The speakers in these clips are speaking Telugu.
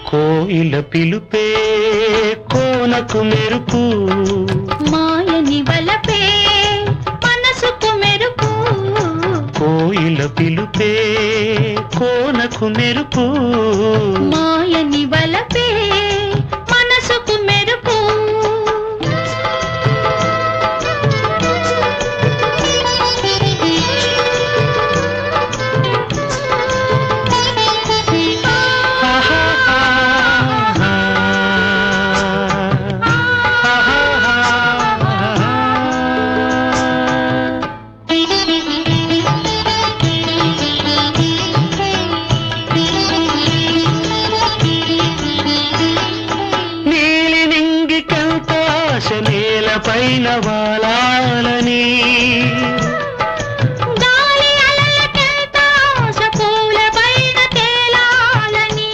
కోయిల పిలుపే కోనకు మెరుపు మాయని వలపే మనసుకు మెరుపు కోయిల పిలుపే కోనకు మెరుపు మాయని వలపే మనసుకు మెరుపు నీలి నింగి కంతాశ నేలపైన వాలాలని గాలి అలలకెంత ఆశ పూల పైన తేలాలని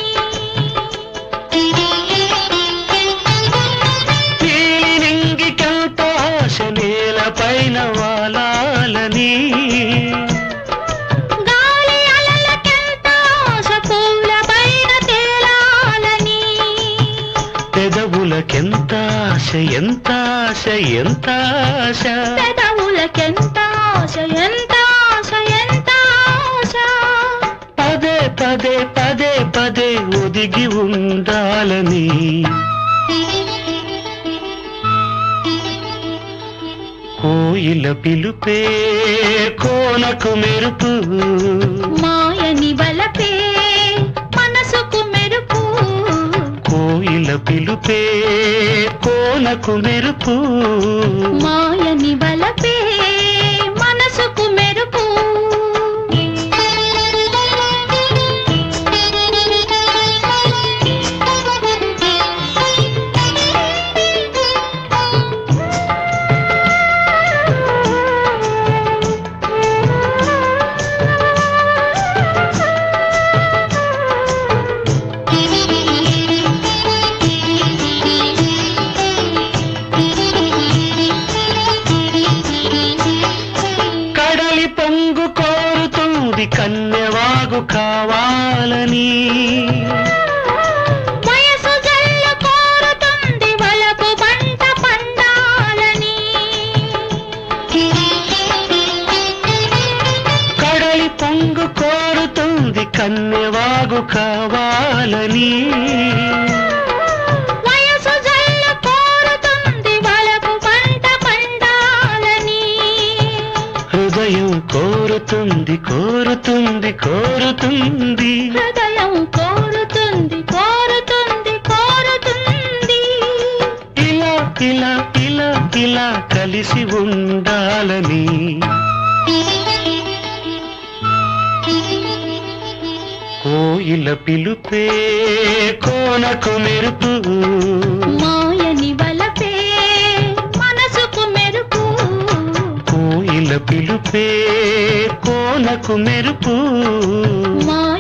నీలి నింగి కంతాశ నేలపైన వాలాలని గాలి అలలకెంత ఆశ పూల పైన తేలాలని పెదవులకెంత ఆశ ఎంత ఆశ ఎంత ఆశ పెదవులకెంత ఆశ ఎంత ఆశ ఎంత ఆశ పదే పదే పదే పదే ఒదిగి ఉండాలని కోయిల పిలుపే కోనకు మెరుపు మాయని వలపే మనసుకు మెరుపు కోయిల పిలుపే కోనకు మెరుపు మాయని వలపే మనసుకు మెరుపు కడలి పొంగు కోరుతుంది కన్యవాగు కావాలని వయసు జల్లు కోరుతుంది వలపు పంట పండాలని కడలి పొంగు కోరుతుంది కన్యవాగు కావాలని వయసు జల్లు కోరుతుంది వలపు పంట పండాలని హృదయం కోరుతుంది కోరుతుంది కోరుతుంది హృదయం కోరుతుంది కోరుతుంది కోరుతుంది ఇలా ఇలా ఇలా ఇలా కలిసి ఉండాలని కోయిల పిలుపే కోనకు మెరుపు మాయని వలపే మనసుకు మెరుపు కోయిల పిలుపే కోనకు మెరుపు మాయ